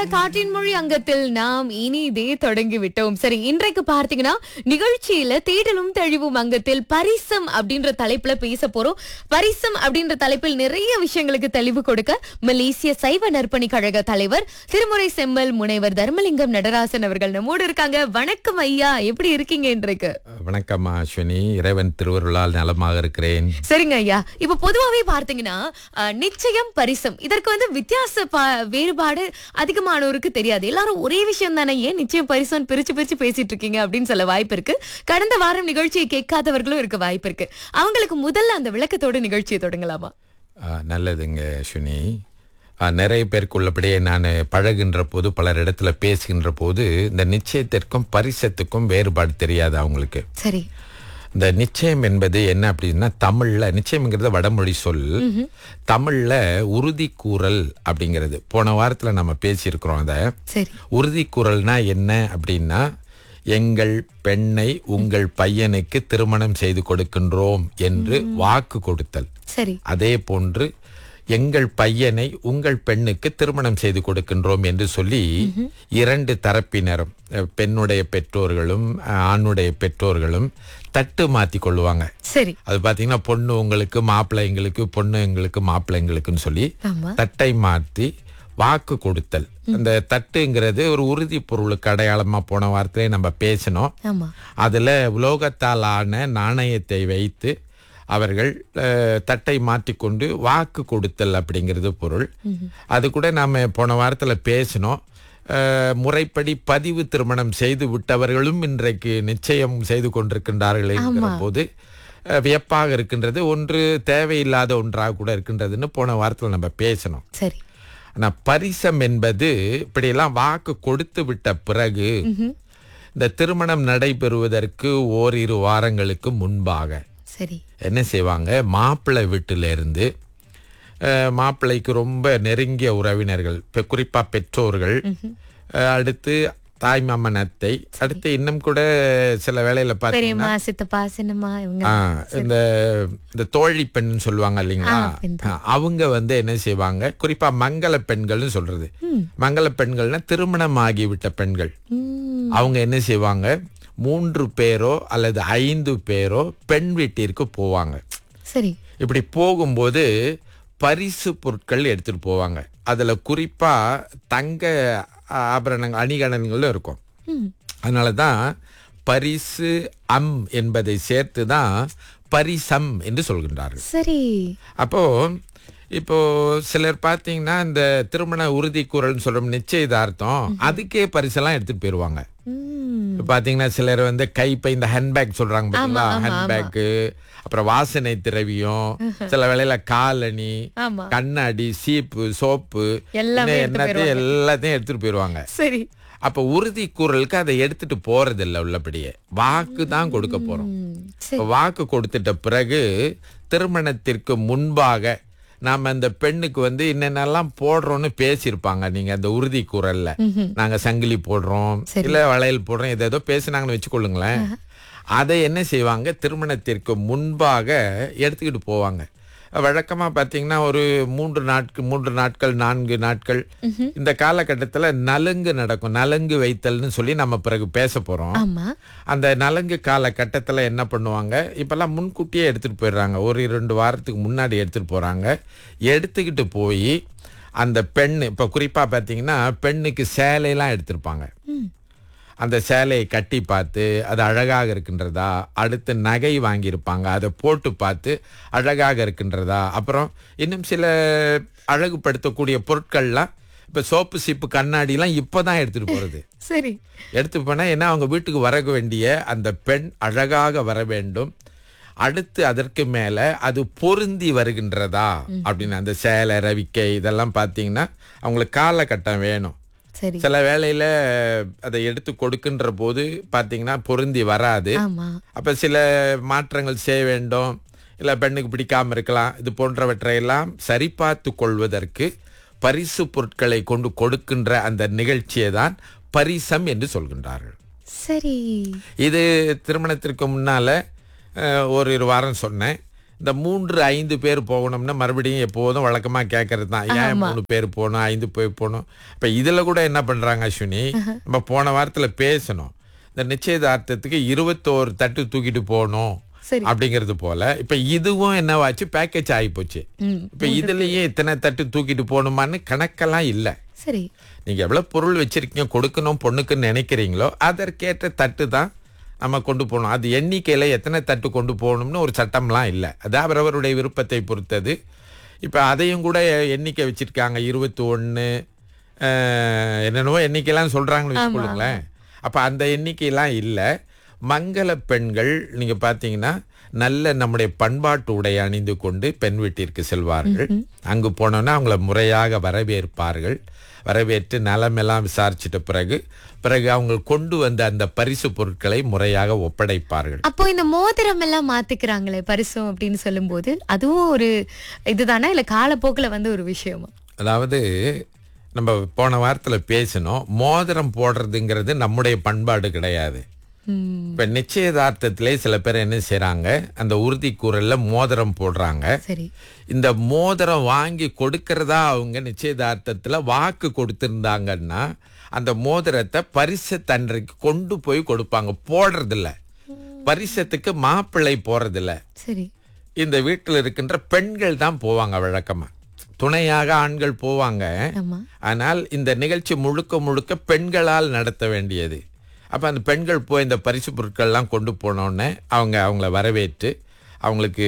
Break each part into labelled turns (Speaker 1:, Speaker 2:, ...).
Speaker 1: காற்றின் மொழி அங்கத்தில் நாம் இனி இதே தொடங்கி விட்டோம் சரி இன்றைக்கு பார்த்தீங்கன்னா நிகழ்ச்சியில தேடலும் தெளிவும் அங்கத்தில் பரிசம் அப்படின்ற தலைப்புல பேச போறோம் பரிசம் அப்படின்ற தலைப்பில் நிறைய விஷயங்களுக்கு தெளிவு கொடுக்க மலேசிய சைவ நற்பணி கழக தலைவர் திருமுறை செம்மல் முனைவர் தர்மலிங்கம் நடராசன் அவர்கள் நம்மோடு இருக்காங்க வணக்கம் ஐயா எப்படி இருக்கீங்க இன்றைக்கு
Speaker 2: வணக்கம் அஸ்வினி இறைவன் திருவருளால் நலமாக இருக்கிறேன்
Speaker 1: சரிங்க ஐயா இப்ப பொதுவாவே பார்த்தீங்கன்னா அஹ், நிச்சயம் பரிசம் இதற்கு வந்து வித்தியாச ப- வேறுபாடு அதிகமானோருக்கு தெரியாது எல்லாரும் ஒரே விஷயம் தானே ஏன் நிச்சயம் பரிசம் பிரிச்சு பிரிச்சு பேசிட்டு இருக்கீங்க அப்படின்னு சொல்ல வாய்ப்பு இருக்கு கடந்த வாரம் நிகழ்ச்சியை கேட்காதவர்களும் இருக்க வாய்ப்பு இருக்கு அவங்களுக்கு முதல்ல அந்த விளக்கத்தோட நிகழ்ச்சியை தொடங்கலாமா
Speaker 2: ஆ, நல்லதுங்க அஸ்வினி ஆ, நிறைய பேருக்கு உள்ளபடியே நான் பழகுகின்ற போது பலர் இடத்துல பேசுகின்ற போது இந்த நிச்சயத்திற்கும் பரிசத்துக்கும் வேறுபாடு தெரியாது அவங்களுக்கு
Speaker 1: சரி
Speaker 2: இந்த நிச்சயம் என்பது என்ன அப்படின்னா தமிழ்ல நிச்சயம்ங்கிறது வடமொழி சொல் தமிழ்ல உறுதி கூறல் அப்படிங்கிறது போன வாரத்துல நம்ம பேசியிருக்கிறோம் அதை
Speaker 1: சரி
Speaker 2: உறுதி குரல்னா என்ன அப்படின்னா எங்கள் பெண்ணை உங்கள் பையனுக்கு திருமணம் செய்து கொடுக்கின்றோம் என்று வாக்கு கொடுத்தல்
Speaker 1: சரி
Speaker 2: அதே போன்று எங்கள் பையனை உங்கள் பெண்ணுக்கு திருமணம் செய்து கொடுக்கின்றோம் என்று சொல்லி இரண்டு தரப்பினரும் அஹ், பெண்ணுடைய பெற்றோர்களும் அஹ், ஆணுடைய பெற்றோர்களும் தட்டு மாத்தி கொள்ளுவாங்க
Speaker 1: சரி
Speaker 2: அது பாத்தீங்கன்னா பொண்ணு உங்களுக்கு மாப்பிள்ளை எங்களுக்கு பொண்ணு எங்களுக்கு மாப்பிள்ளை எங்களுக்குன்னு சொல்லி
Speaker 1: ஆமா
Speaker 2: தட்டை மாற்றி வாக்கு கொடுத்தல் அந்த தட்டுங்கிறது ஒரு உறுதி பொருளுக்கு அடையாளமா போன வாரத்திலே நம்ம பேசினோம்
Speaker 1: ஆமா
Speaker 2: அதுல உலோகத்தால் ஆன நாணயத்தை வைத்து அவர்கள் அஹ், தட்டை மாற்றிக்கொண்டு வாக்கு கொடுத்தல் அப்படிங்கிறது பொருள் அது கூட நாம போன வாரத்துல பேசினோம் அஹ், முறைப்படி பதிவு திருமணம் செய்து விட்டவர்களும் இன்றைக்கு நிச்சயம் செய்து கொண்டிருக்கின்றார்கள் என்கிற போது அஹ், வியப்பாக இருக்கின்றது ஒன்று தேவையில்லாத ஒன்றாக கூட இருக்கின்றதுன்னு போன வாரத்துல நம்ம பேசினோம்
Speaker 1: சரி
Speaker 2: ஆனா பரிசம் என்பது இப்படியெல்லாம் வாக்கு கொடுத்து விட்ட பிறகு இந்த திருமணம் நடைபெறுவதற்கு ஓரிரு வாரங்களுக்கு முன்பாக
Speaker 1: சரி
Speaker 2: என்ன செய்வாங்க மாப்பிள்ளை வீட்டில இருந்து அஹ், மாப்பிள்ளைக்கு ரொம்ப நெருங்கிய உறவினர்கள் இப்ப குறிப்பா பெற்றோர்கள் அஹ், அடுத்து தாய் மாமன் அத்தை அடுத்து இன்னும் கூட சில வேளையில பாத்தீங்கன்னா
Speaker 1: பெரியம்மா சித்தப்பா சின்னம்மா இவங்க
Speaker 2: ஆ, இந்த இந்த தோழி பெண் சொல்லுவாங்க இல்லைங்களா
Speaker 1: ஆ, பெண்
Speaker 2: ஆ, அவங்க வந்து என்ன செய்வாங்க குறிப்பா மங்கள பெண்கள்னு சொல்றது மங்கள பெண்கள்னா திருமணம் ஆகிவிட்ட பெண்கள்
Speaker 1: ம்,
Speaker 2: அவங்க என்ன செய்வாங்க மூன்று பேரோ அல்லது ஐந்து பேரோ பெண் வீட்டிற்கு போவாங்க
Speaker 1: சரி
Speaker 2: இப்படி போகும்போது பரிசு பொருட்கள் எடுத்துட்டு போவாங்க அதுல குறிப்பா தங்க ஆபரணங்கள் அணிகலன்களும் இருக்கும்
Speaker 1: ம்,
Speaker 2: அதனால தான் பரிசு அம் என்பதை சேர்த்து தான் பரிசம் என்று சொல்கின்றார்கள்
Speaker 1: சரி
Speaker 2: அப்போ இப்போ சிலர் பார்த்தீங்கன்னா இந்த திருமண உறுதி குரல்னு சொல்றோம் நிச்சயதார்த்தம் அதுக்கே பரிசெல்லாம் எடுத்துட்டு போயிருவாங்க
Speaker 1: ம்,
Speaker 2: இப்ப பாத்தீங்கன்னா சிலர் வந்து கைப்பை இந்த ஹேண்ட்பேக் சொல்றாங்க பாத்தீங்களா ஹேண்ட்பேக் அப்புறம் வாசனை திரவியம் சில வேளையில காலணி
Speaker 1: ஆமா
Speaker 2: கண்ணாடி சீப்பு சோப்பு
Speaker 1: எல்லாமே
Speaker 2: இன்னும்
Speaker 1: எடுத்து
Speaker 2: என்னத்தையும் எல்லாத்தையும் எடுத்துட்டு போயிருவாங்க
Speaker 1: சரி
Speaker 2: அப்ப உறுதி கூறலுக்கு அதை எடுத்துட்டு போறது இல்ல உள்ளபடியே வாக்கு தான் கொடுக்க போறோம்
Speaker 1: ம், சரி
Speaker 2: இப்ப வாக்கு கொடுத்துட்ட பிறகு திருமணத்திற்கு முன்பாக நாம அந்த பெண்ணுக்கு வந்து என்னென்னலாம் போடுறோம்னு பேசியிருப்பாங்க நீங்க அந்த உறுதி குரல்ல நாங்க சங்கிலி போடுறோம் இல்ல வளையல் போடுறோம் ஏதோ ஏதோ பேசுனாங்கன்னு வச்சுக்கொள்ளுங்களேன் அதை என்ன செய்வாங்க திருமணத்திற்கு முன்பாக எடுத்துக்கிட்டு போவாங்க வழக்கமா பாத்தீங்கன்னா ஒரு மூன்று நாட்கள் மூன்று நாட்கள் நான்கு நாட்கள் இந்த காலகட்டத்துல நலுங்கு நடக்கும் நலுங்கு வைத்தல்னு சொல்லி நம்ம பிறகு பேச போறோம்
Speaker 1: ஆமா
Speaker 2: அந்த நலங்கு காலகட்டத்தில் என்ன பண்ணுவாங்க இப்பெல்லாம் முன்கூட்டியே எடுத்துட்டு போயிடுறாங்க ஒரு இரண்டு வாரத்துக்கு முன்னாடி எடுத்துட்டு போறாங்க எடுத்துக்கிட்டு போய் அந்த பெண் இப்போ குறிப்பா பார்த்தீங்கன்னா பெண்ணுக்கு சேலையெல்லாம் எடுத்திருப்பாங்க அந்த சேலையை கட்டி பார்த்து அது அழகாக இருக்கின்றதா அடுத்து நகை வாங்கியிருப்பாங்க அதை போட்டு பார்த்து அழகாக இருக்கின்றதா அப்புறம் இன்னும் சில அழகுபடுத்தக்கூடிய பொருட்கள்லாம் இப்போ சோப்பு சீப்பு கண்ணாடிலாம் இப்போ தான் எடுத்துகிட்டு போகிறது
Speaker 1: சரி
Speaker 2: எடுத்து போனா என்ன அவங்க வீட்டுக்கு வர வேண்டிய அந்த பெண் அழகாக வர வேண்டும் அடுத்து அதற்கு மேல அது பொருந்தி வருகின்றதா அப்படின்னு அந்த சேலை ரவிக்கை இதெல்லாம் பார்த்தீங்கன்னா அவங்களுக்கு காலகட்டம் வேணும்
Speaker 1: சரி
Speaker 2: சில வேளையில அதை எடுத்து கொடுக்கின்ற போது பார்த்தீங்கன்னா பொருந்தி வராது
Speaker 1: ஆமா
Speaker 2: அப்ப சில மாற்றங்கள் செய்ய வேண்டும் இல்ல பெண்ணுக்கு பிடிக்காம இருக்கலாம் இது போன்றவற்றை எல்லாம் சரிபார்த்து கொள்வதற்கு பரிசு பொருட்களை கொண்டு கொடுக்கின்ற அந்த நிகழ்ச்சியை தான் பரிசம் என்று சொல்கின்றார்கள்
Speaker 1: சரி
Speaker 2: இது திருமணத்திற்கு முன்னால அஹ், ஒரு இரு வாரம் சொன்னேன் இந்த மூன்று ஐந்து பேர் போகணும்னா மறுபடியும் எப்போதும் வழக்கமா கேட்கறது தான் ஏன் மூணு பேர் போகணும் ஐந்து பேர் போகணும் இப்ப இதுல கூட என்ன பண்றாங்க அஸ்வினி நம்ம போன வாரத்துல பேசணும் இந்த நிச்சயதார்த்தத்துக்கு இருபத்தோரு தட்டு தூக்கிட்டு போகணும்
Speaker 1: சரி
Speaker 2: அப்படிங்கிறது போல இப்ப இதுவும் என்னவாச்சு பேக்கேஜ் ஆகி போச்சு
Speaker 1: ம்
Speaker 2: இப்ப இதுலயே இத்தனை தட்டு தூக்கிட்டு போகணுமான்னு கணக்கெல்லாம் இல்லை
Speaker 1: சரி
Speaker 2: நீங்க எவ்வளவு பொருள் வச்சிருக்கீங்க கொடுக்கணும் பொண்ணுக்குன்னு நினைக்கிறீங்களோ அதற்கேற்ற தட்டு தான் நம்ம கொண்டு போகணும் அது எண்ணிக்கையில எத்தனை தட்டு கொண்டு போகணும்னு ஒரு சட்டம்லாம் இல்லை அது அவரவருடைய விருப்பத்தை பொறுத்தது இப்ப அதையும் கூட எண்ணிக்கை வச்சிருக்காங்க இருபத்தி ஒன்று என்னென்னவோ எண்ணிக்கைலாம் சொல்றாங்கன்னு வச்சுக்கொள்ளுங்களேன் அப்ப அந்த எண்ணிக்கையெல்லாம் இல்லை மங்கள பெண்கள் நீங்க பாத்தீங்கன்னா நல்ல நம்முடைய பண்பாட்டு உடை அணிந்து கொண்டு பெண் வீட்டிற்கு செல்வார்கள் அங்கு போனோன்னா அவங்கள முறையாக வரவேற்பார்கள் வரவேற்று நலமெல்லாம் விசாரிச்சிட்ட பிறகு பிறகு அவங்க கொண்டு வந்த அந்த பரிசு பொருட்களை முறையாக ஒப்படைப்பார்கள்
Speaker 1: அப்போ இந்த மோதிரம் எல்லாம் மாத்திக்கிறாங்களே பரிசம் அப்படின்னு சொல்லும்போது அதுவும் ஒரு இதுதானா இல்ல காலப்போக்குல வந்து ஒரு விஷயமா
Speaker 2: அதாவது நம்ம போன வாரத்துல பேசினோம் மோதிரம் போடுறதுங்கிறது நம்முடைய பண்பாடு கிடையாது
Speaker 1: ம்
Speaker 2: இப்ப நிச்சயதார்த்தத்திலே சில பேர் என்ன செய்றாங்க அந்த உறுதி கூறல்ல மோதிரம் போடுறாங்க
Speaker 1: சரி
Speaker 2: இந்த மோதிரம் வாங்கி கொடுக்கறதா அவங்க நிச்சயதார்த்தத்துல வாக்கு கொடுத்திருந்தாங்கன்னா அந்த மோதிரத்தை பரிசு தன்றைக்கு கொண்டு போய் கொடுப்பாங்க போடுறதில்ல பரிசத்துக்கு மாப்பிள்ளை போறதில்ல
Speaker 1: சரி
Speaker 2: இந்த வீட்டில் இருக்கின்ற பெண்கள் தான் போவாங்க வழக்கமா துணையாக ஆண்கள் போவாங்க
Speaker 1: ஆமா
Speaker 2: ஆனால் இந்த நிகழ்ச்சி முழுக்க முழுக்க பெண்களால் நடத்த வேண்டியது அப்போ அந்த பெண்கள் போய் இந்த பரிசு பொருட்கள்லாம் கொண்டு போனோடனே அவங்க அவங்கள வரவேற்று அவங்களுக்கு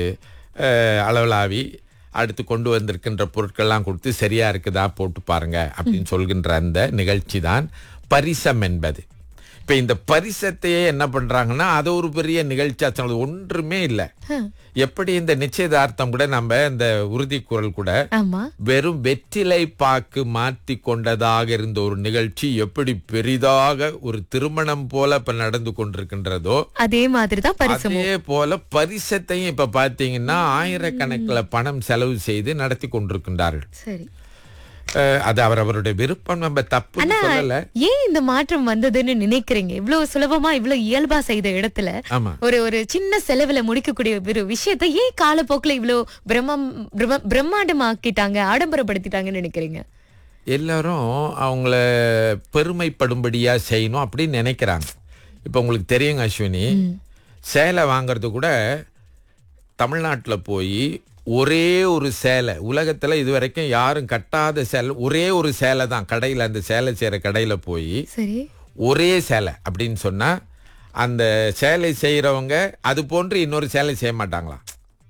Speaker 2: அஹ், அளவலாவி அடுத்து கொண்டு வந்திருக்கின்ற பொருட்கள்லாம் கொடுத்து சரியா இருக்குதா போட்டு பாருங்க அப்படின்னு சொல்கின்ற அந்த நிகழ்ச்சி தான் பரிசம் என்பது இப்ப இந்த பரிசத்தையே என்ன பண்றாங்கன்னா அது ஒரு பெரிய நிகழ்ச்சியா சொன்னது ஒன்றுமே இல்லை எப்படி இந்த நிச்சயதார்த்தம் கூட நம்ம இந்த உறுதி குரல் கூட
Speaker 1: ஆமா
Speaker 2: வெறும் வெற்றிலை பாக்கு மாற்றி கொண்டதாக இருந்த ஒரு நிகழ்ச்சி எப்படி பெரிதாக ஒரு திருமணம் போல இப்ப நடந்து கொண்டிருக்கின்றதோ
Speaker 1: அதே மாதிரிதான் பரிசம்
Speaker 2: அதே போல பரிசத்தையும் இப்ப பாத்தீங்கன்னா ஆயிரக்கணக்கில் பணம் செலவு செய்து நடத்தி கொண்டிருக்கின்றார்கள்
Speaker 1: சரி
Speaker 2: அஹ், அது அவரவருடைய விருப்பம் நம்ம தப்பு சொல்லல
Speaker 1: ஏன் இந்த மாற்றம் வந்ததுன்னு நினைக்கிறீங்க இவ்வளவு சுலபமா இவ்வளவு இயல்பா செய்த இடத்துல
Speaker 2: ஆமா
Speaker 1: ஒரு ஒரு சின்ன செலவுல முடிக்கக்கூடிய ஒரு விஷயத்தை ஏன் காலப்போக்குல இவ்வளவு பிரம்மம் பிரம்ம- பிரம்மாண்டமாக்கிட்டாங்க ஆடம்பரப்படுத்திட்டாங்கன்னு நினைக்கிறீங்க
Speaker 2: எல்லாரும் அவங்கள பெருமைப்படும்படியா செய்யணும் அப்படின்னு நினைக்கிறாங்க இப்போ உங்களுக்கு தெரியுங்க அஸ்வினி சேலை வாங்குறது கூட தமிழ்நாட்டில் போய் ஒரே ஒரு சேலை உலகத்தில் இது வரைக்கும் யாரும் கட்டாத சேலை ஒரே ஒரு சேலை தான் கடையில் அந்த சேலை செய்கிற கடையில் போய்
Speaker 1: சரி
Speaker 2: ஒரே சேலை அப்படின்னு சொன்னா அந்த சேலை செய்கிறவங்க அது போன்று இன்னொரு சேலை செய்ய மாட்டாங்களாம்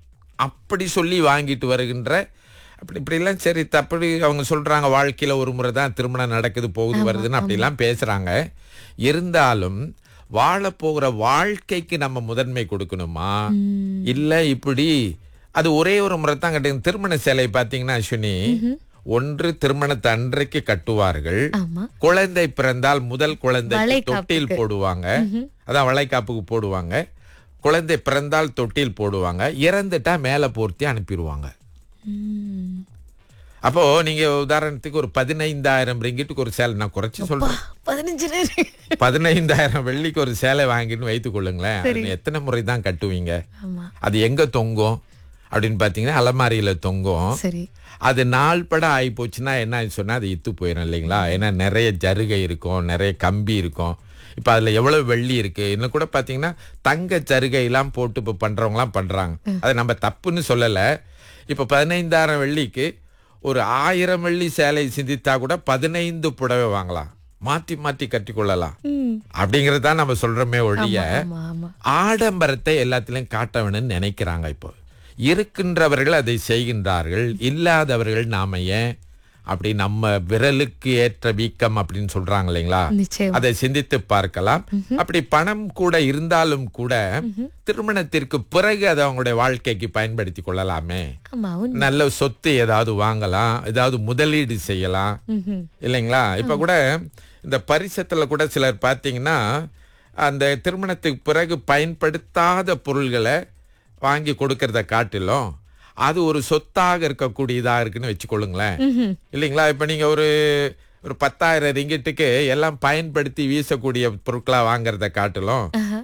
Speaker 2: அப்படி சொல்லி வாங்கிட்டு வருகின்ற அப்படி இப்படிலாம் சரி தப்படி அவங்க சொல்றாங்க வாழ்க்கையில ஒரு முறை தான் திருமணம் நடக்குது போகுது வருதுன்னு அப்படிலாம் பேசுறாங்க இருந்தாலும் வாழ போகிற வாழ்க்கைக்கு நம்ம முதன்மை கொடுக்கணுமா இல்ல இப்படி அது ஒரே ஒரு முறை தான் கட்டுங்க திருமண சேலை பாத்தீங்கன்னா அஸ்வினி ஒன்று திருமணத்தை அன்றைக்கு கட்டுவார்கள்
Speaker 1: ஆமா
Speaker 2: குழந்தை பிறந்தால் முதல் குழந்தை
Speaker 1: வளைகாப்புக்கு.
Speaker 2: தொட்டில் போடுவாங்க அதான் வளைகாப்புக்கு போடுவாங்க குழந்தை பிறந்தால் தொட்டில் போடுவாங்க இறந்துட்டா மேல போர்த்தி அனுப்பிடுவாங்க
Speaker 1: உம்.
Speaker 2: அப்போ நீங்க உதாரணத்துக்கு ஒரு பதினைந்தாயிரம் ரிங்கிட்டுக்கு ஒரு சேலை நான் குறைச்சு சொல்றேன்
Speaker 1: பதினஞ்சு நேரம்.
Speaker 2: பதினைந்தாயிரம் வெள்ளிக்கு ஒரு சேலை வாங்கின்னு வைத்துக் கொள்ளுங்களேன் அது எத்தனை முறை தான் கட்டுவீங்க
Speaker 1: ஆமா
Speaker 2: அது எங்க தொங்கும் அப்படின்னு பாத்தீங்கன்னா அலமாரியில தொங்கும்
Speaker 1: சரி
Speaker 2: அது நாள் பட ஆகி போச்சுன்னா என்ன ஆச்சு சொன்னா அது இத்து போயிடும் இல்லைங்களா ஏன்னா நிறைய ஜருகை இருக்கும் நிறைய கம்பி இருக்கும் இப்ப அதுல எவ்வளவு வெள்ளி இருக்கு இன்னும் கூட பாத்தீங்கன்னா தங்க ஜருகை எல்லாம் போட்டு இப்ப பண்றவங்கலாம் பண்றாங்க அதை நம்ம தப்புன்னு சொல்லல இப்ப பதினைந்தாயிரம் வெள்ளிக்கு ஒரு ஆயிரம் வெள்ளி சேலை சிந்தித்தா கூட பதினைந்து புடவை வாங்கலாம் மாத்தி மாத்தி கட்டிக்கொள்ளலாம்
Speaker 1: உம்.
Speaker 2: அப்படிங்கறது தான் நம்ம சொல்றோமே ஒழிய
Speaker 1: ஆமா ஆமா
Speaker 2: ஆடம்பரத்தை எல்லாத்திலையும் காட்ட வேணும்னு நினைக்கிறாங்க இப்போ இருக்கின்றவர்கள் அதை செய்கின்றார்கள் இல்லாதவர்கள் நாம ஏன் அப்படி நம்ம விரலுக்கு ஏற்ற வீக்கம் அப்படின்னு சொல்றாங்க இல்லைங்களா
Speaker 1: நிச்சயம்
Speaker 2: அதை சிந்தித்து பார்க்கலாம் அப்படி பணம் கூட இருந்தாலும் கூட திருமணத்திற்கு பிறகு அதை அவங்களுடைய வாழ்க்கைக்கு பயன்படுத்தி கொள்ளலாமே
Speaker 1: ஆமா உண்மை.
Speaker 2: நல்ல சொத்து ஏதாவது வாங்கலாம் ஏதாவது முதலீடு செய்யலாம்
Speaker 1: ம்ஹும்.
Speaker 2: இல்லைங்களா இப்ப கூட இந்த பரிசத்துல கூட சிலர் பார்த்தீங்கன்னா அந்த திருமணத்துக்கு பிறகு பயன்படுத்தாத பொருள்களை வாங்கி கொடுக்கறத காட்டிலும் அது ஒரு சொத்தாக இருக்கக்கூடியதா இருக்குன்னு வச்சுக்கொள்ளுங்களேன்
Speaker 1: ம்ஹும்.
Speaker 2: இல்லைங்களா இப்ப நீங்க ஒரு ஒரு பத்தாயிரம் ரிங்கிட்டுக்கு எல்லாம் பயன்படுத்தி வீசக்கூடிய பொருட்களா வாங்குறத காட்டிலும்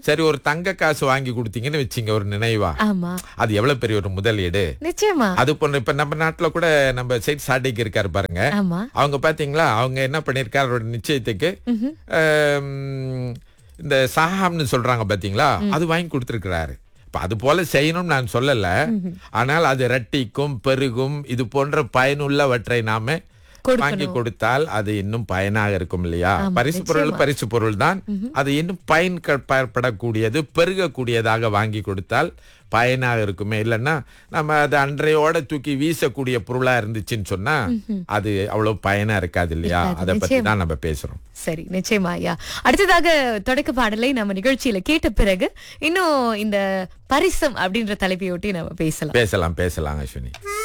Speaker 2: சரி ஒரு தங்க காசு வாங்கி கொடுத்தீங்கன்னு வச்சீங்க ஒரு நினைவா
Speaker 1: ஆமா
Speaker 2: அது எவ்வளவு பெரிய ஒரு முதலீடு
Speaker 1: நிச்சயமா
Speaker 2: அது போன்ற இப்ப நம்ம நாட்டுல கூட நம்ம சைட் சாட்டிக்கு இருக்காரு பாருங்க
Speaker 1: ஆமா
Speaker 2: அவங்க பாத்தீங்களா அவங்க என்ன பண்ணிருக்காரு அவரோட நிச்சயத்துக்கு ஆம், இந்த சாஹாம்னு சொல்றாங்க பாத்தீங்களா அது வாங்கி கொடுத்திருக்கிறாரு இப்ப அது போல செய்யணும்னு நான் சொல்லல ஆனால் அது ரட்டிக்கும் பெருகும் இது போன்ற பயனுள்ளவற்றை நாம
Speaker 1: கொடுக்கணும்.
Speaker 2: வாங்கி கொடுத்தால் அது இன்னும் பயனாக இருக்கும் இல்லையா பரிசு பொருள் பரிசு பொருள் தான் அது இன்னும் பயன்படக்கூடியது பெருகக்கூடியதாக வாங்கி கொடுத்தால் பயனாக இருக்குமே இல்லைன்னா நம்ம அது அன்றையோட தூக்கி வீசக்கூடிய பொருளா இருந்துச்சுன்னு சொன்னா அது அவ்வளவு பயனா இருக்காது இல்லையா
Speaker 1: இருக்காது,
Speaker 2: அதை பத்தி தான் நம்ம பேசுறோம்
Speaker 1: சரி நிச்சயமா ஐயா அடுத்ததாக தொடக்க பாடலை நம்ம நிகழ்ச்சியில கேட்ட பிறகு இன்னும் இந்த பரிசம் அப்படின்ற தலைப்பையொட்டி நம்ம பேசலாம்
Speaker 2: பேசலாம் பேசலாம் அஸ்வினி